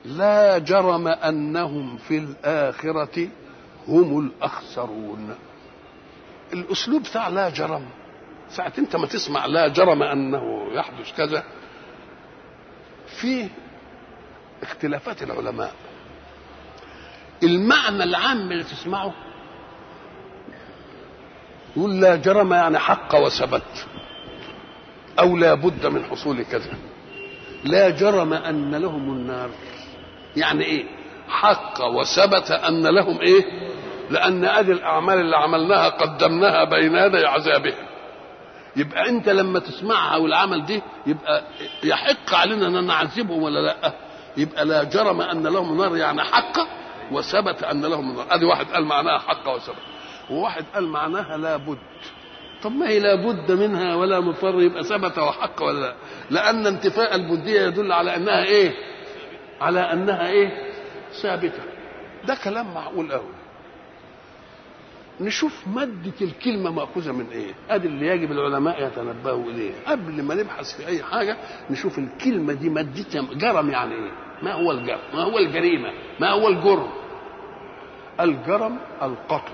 لا جرم انهم في الاخره هم الاخسرون الاسلوب بتاع لا جرم ساعة انت ما تسمع لا جرم انه يحدث كذا في اختلافات العلماء المعنى العام اللي تسمعه يقول لا جرم يعني حق وثبت او لا بد من حصول كذا لا جرم ان لهم النار يعني ايه حق وثبت ان لهم ايه لان ادي الاعمال اللي عملناها قدمناها بين يدي عذابهم يبقى انت لما تسمعها والعمل دي يبقى يحق علينا ان نعذبهم ولا لا يبقى لا جرم ان لهم النار يعني حق وثبت ان لهم النار ادي واحد قال معناها حق وثبت وواحد قال معناها لا بد طب ما هي لا بد منها ولا مفر يبقى ثبت وحق ولا لا لان انتفاء البديه يدل على انها ايه على انها ايه ثابته ده كلام معقول قوي نشوف مادة الكلمة مأخوذة من إيه؟ أدي اللي يجب العلماء يتنبهوا إليه، قبل ما نبحث في أي حاجة نشوف الكلمة دي مادتها جرم يعني إيه؟ ما هو الجرم؟ ما هو الجريمة؟ ما هو الجرم؟ الجرم القطع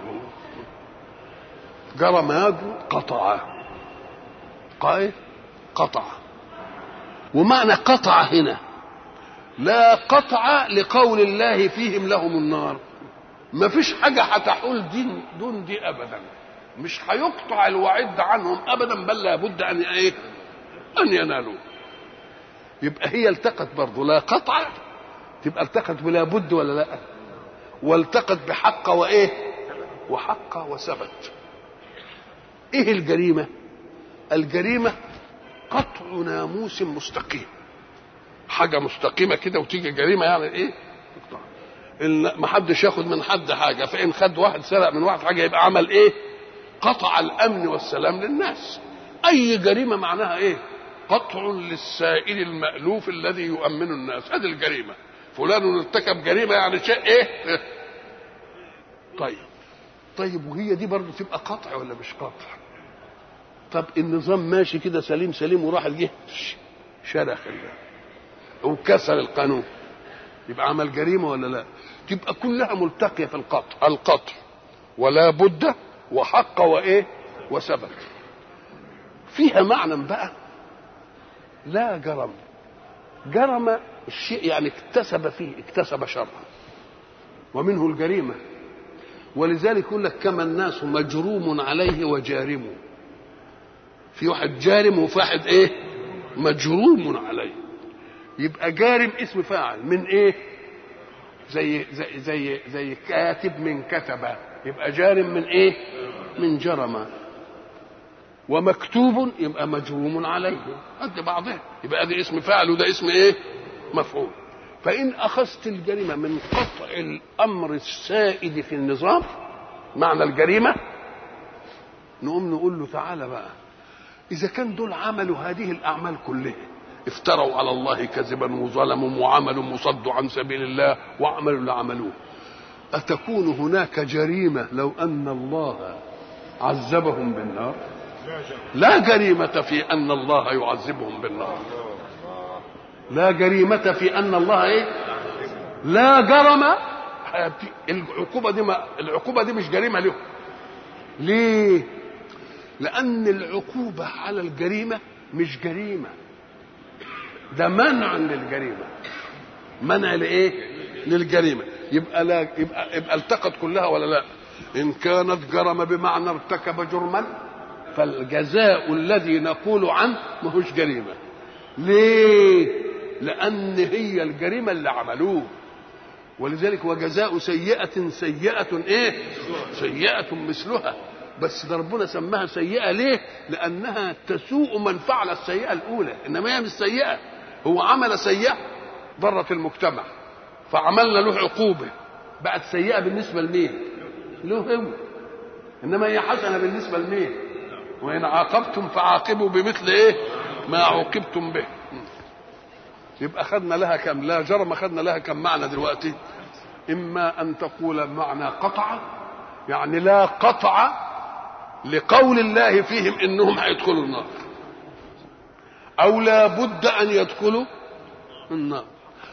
جرم يجرم قطع قايل قطع ومعنى قطع هنا لا قطع لقول الله فيهم لهم النار ما فيش حاجة هتحول دين دون دي أبدا مش هيقطع الوعيد عنهم أبدا بل لابد أن إيه أن ينالوا يبقى هي التقت برضه لا قطع تبقى التقت بلا بد ولا لا والتقت بحق وإيه وحق وثبت إيه الجريمة الجريمة قطع ناموس مستقيم حاجة مستقيمة كده وتيجي جريمة يعني إيه تقطع ما حدش ياخد من حد حاجه فان خد واحد سرق من واحد حاجه يبقى عمل ايه قطع الامن والسلام للناس اي جريمه معناها ايه قطع للسائل المالوف الذي يؤمن الناس هذه الجريمه فلان ارتكب جريمه يعني شيء ايه طيب طيب وهي دي برضه تبقى قطع ولا مش قطع طب النظام ماشي كده سليم سليم وراح جه شرخ وكسر القانون يبقى عمل جريمه ولا لا تبقى كلها ملتقيه في القطع القطع ولا بد وحق وايه وثبت فيها معنى بقى لا جرم جرم الشيء يعني اكتسب فيه اكتسب شرا ومنه الجريمه ولذلك يقول لك كما الناس مجروم عليه وجارم في واحد جارم وفي واحد ايه مجروم عليه يبقى جارم اسم فاعل من ايه زي زي زي زي كاتب من كتب يبقى جارم من ايه من جرم ومكتوب يبقى مجروم عليه قد بعضها يبقى ده اسم فاعل وده اسم ايه مفعول فان اخذت الجريمه من قطع الامر السائد في النظام معنى الجريمه نقوم نقول له تعالى بقى اذا كان دول عملوا هذه الاعمال كلها افتروا على الله كذبا وظلموا وعملوا مصدوا عن سبيل الله وعملوا اللي عملوه أتكون هناك جريمة لو أن الله عذبهم بالنار لا جريمة في أن الله يعذبهم بالنار لا جريمة في أن الله إيه لا جرم العقوبة دي ما العقوبة دي مش جريمة له ليه لأن العقوبة على الجريمة مش جريمة ده منع للجريمه منع لايه للجريمه يبقى لا يبقى يبقى التقت كلها ولا لا ان كانت جرم بمعنى ارتكب جرما فالجزاء الذي نقول عنه ما هوش جريمه ليه لان هي الجريمه اللي عملوه ولذلك وجزاء سيئة سيئة ايه؟ سيئة مثلها بس ده ربنا سماها سيئة ليه؟ لأنها تسوء من فعل السيئة الأولى، إنما هي مش سيئة، هو عمل سيئة ضرت المجتمع فعملنا له عقوبة بقت سيئة بالنسبة لمين؟ له هو إنما هي حسنة بالنسبة لمين؟ وإن عاقبتم فعاقبوا بمثل إيه؟ ما عوقبتم به. يبقى خدنا لها كم؟ لا جرم خدنا لها كم معنى دلوقتي؟ إما أن تقول معنى قطع يعني لا قطع لقول الله فيهم انهم هيدخلوا النار او لا بد ان يدخلوا النار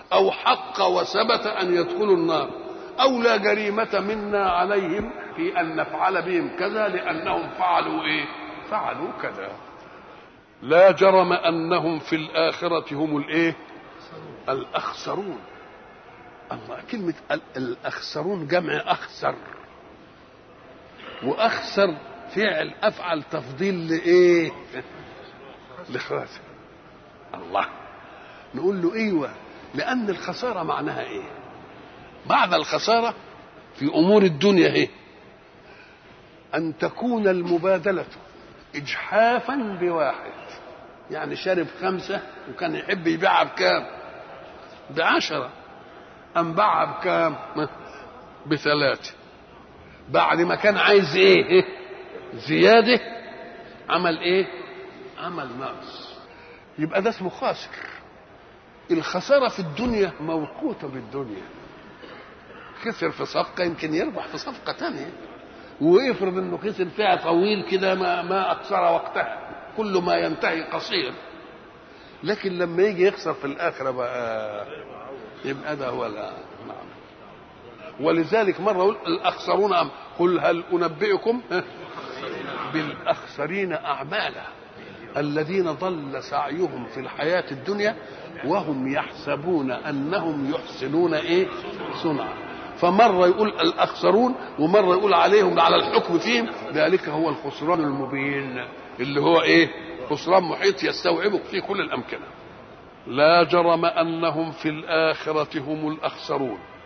أو حق وثبت أن يدخلوا النار أو لا جريمة منا عليهم في أن نفعل بهم كذا لأنهم فعلوا إيه فعلوا كذا لا جرم أنهم في الآخرة هم الإيه الأخسرون الله كلمة الأخسرون جمع أخسر وأخسر فعل أفعل تفضيل لإيه لخاسر الله نقول له ايوه لان الخساره معناها ايه معنى الخساره في امور الدنيا ايه ان تكون المبادله اجحافا بواحد يعني شرب خمسه وكان يحب يبيعها بكام بعشره ام باعها بكام بثلاثه بعد ما كان عايز ايه زياده عمل ايه عمل نقص يبقى ده اسمه خاسر الخسارة في الدنيا موقوتة بالدنيا خسر في صفقة يمكن يربح في صفقة تانية ويفرض انه خسر فيها طويل كده ما ما اقصر وقتها كل ما ينتهي قصير لكن لما يجي يخسر في الاخره بقى يبقى ده هو نعم ولذلك مره يقول الاخسرون أم قل هل انبئكم بالاخسرين اعمالا الذين ضل سعيهم في الحياة الدنيا وهم يحسبون أنهم يحسنون إيه صنعا فمرة يقول الأخسرون ومرة يقول عليهم على الحكم فيهم ذلك هو الخسران المبين اللي هو إيه خسران محيط يستوعبك في كل الأمكنة لا جرم أنهم في الآخرة هم الأخسرون